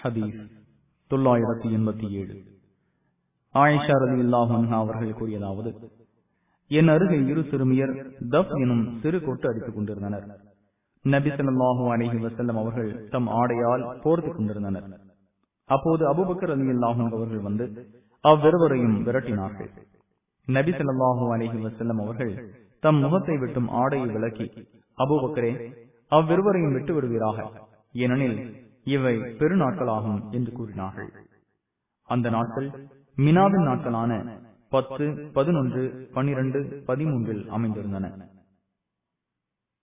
ஹதீஸ் தொள்ளாயிரத்தி எண்பத்தி ஏழு ஆயிஷா ரதி அல்லாஹா அவர்கள் கூறியதாவது என் அருகே இரு சிறுமியர் தப் எனும் சிறு கொட்டு அடித்துக் கொண்டிருந்தனர் நபி சொல்லாஹு அலஹி வசல்லம் அவர்கள் தம் ஆடையால் போர்த்துக் கொண்டிருந்தனர் அப்போது அபுபக்கர் அலி அல்லாஹும் அவர்கள் வந்து அவ்விருவரையும் விரட்டினார்கள் நபி சொல்லாஹு அலஹி வசல்லம் அவர்கள் தம் முகத்தை விட்டும் ஆடையை விலக்கி அபுபக்கரே அவ்விருவரையும் விட்டு விடுவீராக ஏனெனில் இவை பெருநாட்களாகும் என்று கூறினார்கள் அந்த நாட்கள் மினாவின் நாட்களான பத்து பதினொன்று பனிரெண்டு பதிமூன்றில் அமைந்திருந்தன